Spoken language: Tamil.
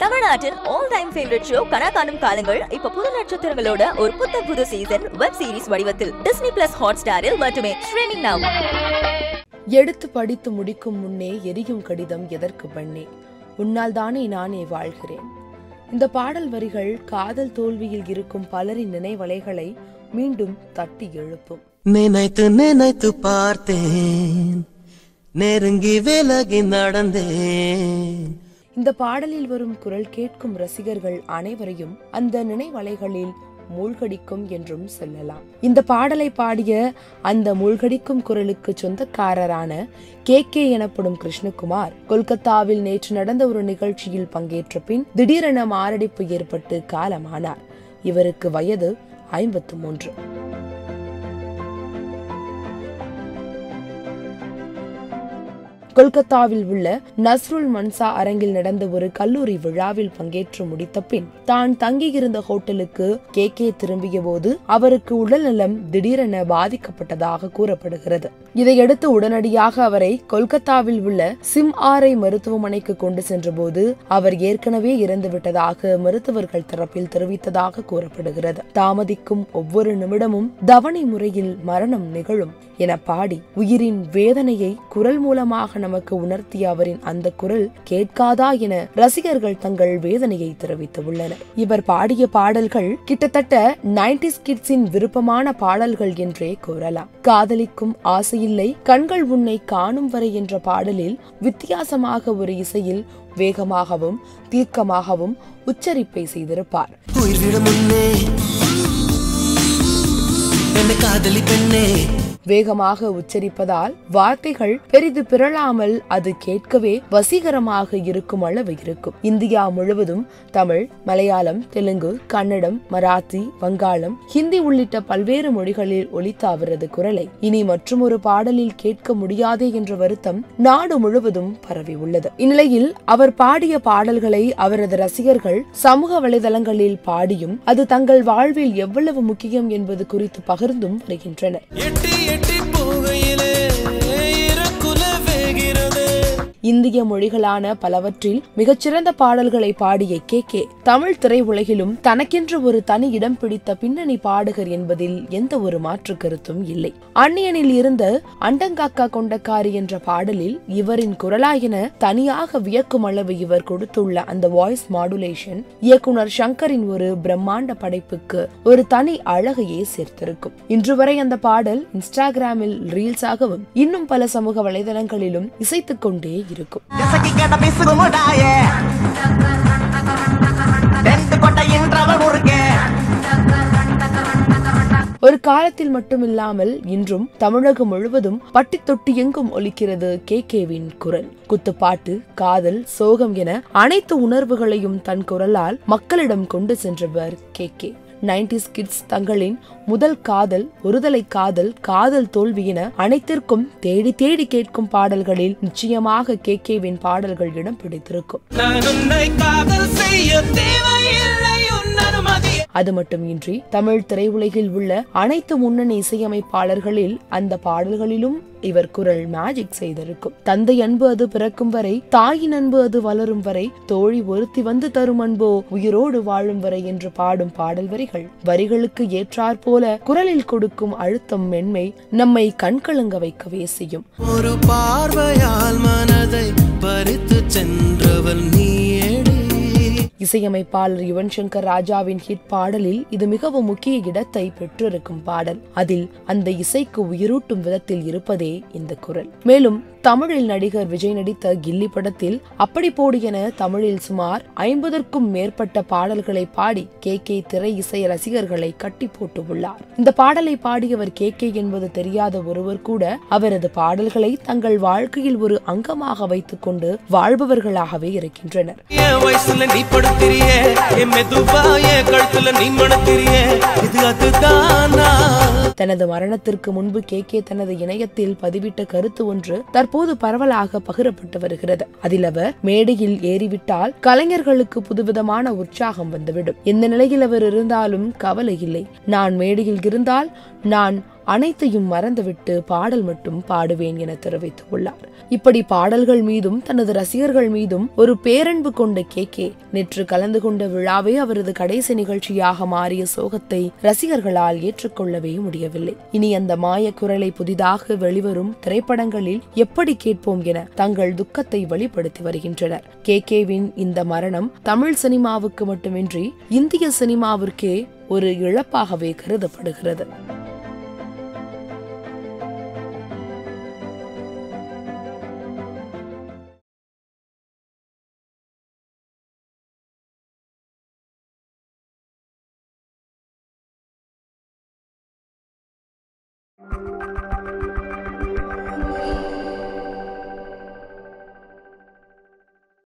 தமிழ்நாட்டின் ஆல் டைம் ஃபேவரட் ஷோ கனா காணும் காலங்கள் இப்ப புது நட்சத்திரங்களோட ஒரு புத்த புது சீசன் வெப் சீரிஸ் வடிவத்தில் டிஸ்னி பிளஸ் ஹாட் ஸ்டாரில் மட்டுமே ஸ்ட்ரீமிங் நவ் எடுத்து படித்து முடிக்கும் முன்னே எரியும் கடிதம் எதற்கு பண்ணே உன்னால் தானே நானே வாழ்கிறேன் இந்த பாடல் வரிகள் காதல் தோல்வியில் இருக்கும் பலரின் நினைவலைகளை மீண்டும் தட்டி எழுப்பும் நினைத்து நினைத்து பார்த்தேன் நெருங்கி விலகி நடந்தேன் இந்த பாடலில் வரும் குரல் கேட்கும் ரசிகர்கள் அனைவரையும் அந்த நினைவலைகளில் மூழ்கடிக்கும் என்றும் சொல்லலாம் இந்த பாடலை பாடிய அந்த மூழ்கடிக்கும் குரலுக்கு சொந்தக்காரரான கே கே எனப்படும் கிருஷ்ணகுமார் கொல்கத்தாவில் நேற்று நடந்த ஒரு நிகழ்ச்சியில் பங்கேற்ற பின் திடீரென மாரடைப்பு ஏற்பட்டு காலமானார் இவருக்கு வயது ஐம்பத்து மூன்று கொல்கத்தாவில் உள்ள நஸ்ருல் மன்சா அரங்கில் நடந்த ஒரு கல்லூரி விழாவில் பங்கேற்று முடித்த பின் தான் தங்கியிருந்த ஹோட்டலுக்கு கே கே திரும்பிய போது அவருக்கு உடல்நலம் திடீரென பாதிக்கப்பட்டதாக கூறப்படுகிறது இதையடுத்து உடனடியாக அவரை கொல்கத்தாவில் உள்ள சிம் ஆரை மருத்துவமனைக்கு கொண்டு சென்றபோது அவர் ஏற்கனவே இறந்து விட்டதாக மருத்துவர்கள் தரப்பில் தெரிவித்ததாக கூறப்படுகிறது தாமதிக்கும் ஒவ்வொரு நிமிடமும் தவணை முறையில் மரணம் நிகழும் என பாடி உயிரின் வேதனையை குரல் மூலமாக நமக்கு உணர்த்திய அவரின் அந்த குரல் கேட்காதா என ரசிகர்கள் தங்கள் வேதனையை தெரிவித்துள்ளனர் இவர் பாடிய பாடல்கள் கிட்டத்தட்ட நைன்டிஸ் கிட்ஸின் விருப்பமான பாடல்கள் என்றே கூறலாம் காதலிக்கும் ஆசையில்லை கண்கள் உன்னை காணும் வரை என்ற பாடலில் வித்தியாசமாக ஒரு இசையில் வேகமாகவும் தீர்க்கமாகவும் உச்சரிப்பை செய்திருப்பார் உயிர் விட முன்னே என்ன காதலி பெண்ணே வேகமாக உச்சரிப்பதால் வார்த்தைகள் பெரிது பிறழாமல் அது கேட்கவே வசீகரமாக இருக்கும் அளவு இருக்கும் இந்தியா முழுவதும் தமிழ் மலையாளம் தெலுங்கு கன்னடம் மராத்தி வங்காளம் ஹிந்தி உள்ளிட்ட பல்வேறு மொழிகளில் ஒலித்த அவரது குரலை இனி மற்றொரு பாடலில் கேட்க முடியாதே என்ற வருத்தம் நாடு முழுவதும் பரவி உள்ளது இந்நிலையில் அவர் பாடிய பாடல்களை அவரது ரசிகர்கள் சமூக வலைதளங்களில் பாடியும் அது தங்கள் வாழ்வில் எவ்வளவு முக்கியம் என்பது குறித்து பகிர்ந்தும் வருகின்றனர் எட்டி எட்டி போகையிலே இறக்குல வேகிறது இந்திய மொழிகளான பலவற்றில் மிகச்சிறந்த பாடல்களை பாடிய கே கே தமிழ் திரையுலகிலும் தனக்கென்று ஒரு தனி இடம் பிடித்த பின்னணி பாடகர் என்பதில் எந்த ஒரு மாற்று கருத்தும் இல்லை அந்நியனில் இருந்த அண்டங்காக்கா கொண்டக்காரி என்ற பாடலில் இவரின் குரலாயின தனியாக வியக்கும் அளவு இவர் கொடுத்துள்ள அந்த வாய்ஸ் மாடுலேஷன் இயக்குனர் சங்கரின் ஒரு பிரம்மாண்ட படைப்புக்கு ஒரு தனி அழகையே சேர்த்திருக்கும் இன்று வரை அந்த பாடல் இன்ஸ்டாகிராமில் ரீல்ஸாகவும் இன்னும் பல சமூக வலைதளங்களிலும் இசைத்துக் கொண்டே இருக்கும் எசக்கி கேட்ட பிசுகு முடாயே ரெண்டு கொட்டையின்றவள் முறுக்கே ஒரு காலத்தில் மட்டுமில்லாமல் இன்றும் தமிழகம் முழுவதும் பட்டி தொட்டி எங்கும் ஒலிக்கிறது கே கேவின் குரல் குத்துப்பாட்டு காதல் சோகம் என அனைத்து உணர்வுகளையும் தன் குரலால் மக்களிடம் கொண்டு சென்றவர் கே கே நைன்டிஸ் கிட்ஸ் தங்களின் முதல் காதல் ஒருதலை காதல் காதல் தோல்வி என அனைத்திற்கும் தேடி தேடி கேட்கும் பாடல்களில் நிச்சயமாக கே கேவின் பாடல்கள் இடம் பிடித்திருக்கும் நான் உன்னை காதல் செய்ய தேவையில்லை உன் அனுமதி அது மட்டுமின்றி தமிழ் திரையுலகில் உள்ள அனைத்து முன்னணி இசையமைப்பாளர்களில் அந்த பாடல்களிலும் இவர் குரல் மேஜிக் செய்திருக்கும் தந்தை அன்பு அது பிறக்கும் வரை தாயின் அன்பு அது வளரும் வரை தோழி ஒருத்தி வந்து தரும் அன்போ உயிரோடு வாழும் வரை என்று பாடும் பாடல் வரிகள் வரிகளுக்கு ஏற்றாற் போல குரலில் கொடுக்கும் அழுத்தம் மென்மை நம்மை கண்கலங்க வைக்கவே செய்யும் ஒரு பார்வையால் மனதை பறித்து சென்றவள் நீயேடி இசையமைப்பாளர் யுவன் சங்கர் ராஜாவின் ஹிட் பாடலில் இது மிகவும் முக்கிய இடத்தை பெற்றிருக்கும் பாடல் அதில் அந்த இசைக்கு உயிரூட்டும் விதத்தில் இருப்பதே இந்த குரல் மேலும் தமிழில் நடிகர் விஜய் நடித்த கில்லி படத்தில் அப்படி போடு என தமிழில் சுமார் ஐம்பதற்கும் மேற்பட்ட பாடல்களை பாடி கே கே திரை இசை ரசிகர்களை கட்டி போட்டு உள்ளார் இந்த பாடலை பாடியவர் கே கே என்பது தெரியாத ஒருவர் கூட அவரது பாடல்களை தங்கள் வாழ்க்கையில் ஒரு அங்கமாக வைத்துக் கொண்டு வாழ்பவர்களாகவே இருக்கின்றனர் என் வயசுல நீ படுத்திரியே என் மெதுவா என் கழுத்துல நீ மணத்திரியே இது அதுதானா தனது மரணத்திற்கு முன்பு கே கே தனது இணையத்தில் பதிவிட்ட கருத்து ஒன்று தற்போது பரவலாக பகிரப்பட்டு வருகிறது அதில் அவர் மேடையில் ஏறிவிட்டால் கலைஞர்களுக்கு புதுவிதமான உற்சாகம் வந்துவிடும் எந்த நிலையில் அவர் இருந்தாலும் கவலை இல்லை நான் மேடையில் இருந்தால் நான் அனைத்தையும் மறந்துவிட்டு பாடல் மட்டும் பாடுவேன் என தெரிவித்துள்ளார் இப்படி பாடல்கள் மீதும் தனது ரசிகர்கள் மீதும் ஒரு பேரன்பு கொண்ட கே கே நேற்று கலந்து கொண்ட விழாவே அவரது கடைசி நிகழ்ச்சியாக மாறிய சோகத்தை ரசிகர்களால் ஏற்றுக்கொள்ளவே முடியவில்லை இனி அந்த மாய குரலை புதிதாக வெளிவரும் திரைப்படங்களில் எப்படி கேட்போம் என தங்கள் துக்கத்தை வெளிப்படுத்தி வருகின்றனர் கே கேவின் இந்த மரணம் தமிழ் சினிமாவுக்கு மட்டுமின்றி இந்திய சினிமாவிற்கே ஒரு இழப்பாகவே கருதப்படுகிறது thank you